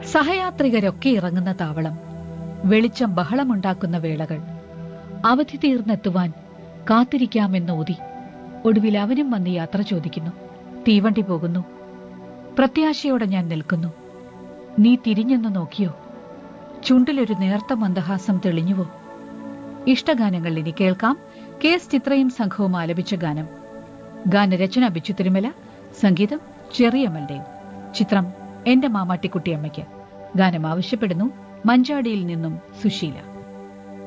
സഹയാത്രികരൊക്കെ ഇറങ്ങുന്ന താവളം വെളിച്ചം ബഹളമുണ്ടാക്കുന്ന വേളകൾ അവധി തീർന്നെത്തുവാൻ കാത്തിരിക്കാമെന്നോതി ഒടുവിൽ അവനും വന്ന് യാത്ര ചോദിക്കുന്നു തീവണ്ടി പോകുന്നു പ്രത്യാശയോടെ ഞാൻ നിൽക്കുന്നു നീ തിരിഞ്ഞെന്ന് നോക്കിയോ ചുണ്ടിലൊരു നേർത്ത മന്ദഹാസം തെളിഞ്ഞുവോ ഇഷ്ടഗാനങ്ങൾ ഇനി കേൾക്കാം കെ എസ് ചിത്രയും സംഘവും ആലപിച്ച ഗാനം ഗാനരചന ബിച്ചു തിരുമല സംഗീതം ചെറിയമൽഡേവ് ചിത്രം എന്റെ മാമാട്ടിക്കുട്ടിയമ്മയ്ക്ക് ഗാനം ആവശ്യപ്പെടുന്നു മഞ്ചാടിയിൽ നിന്നും സുശീല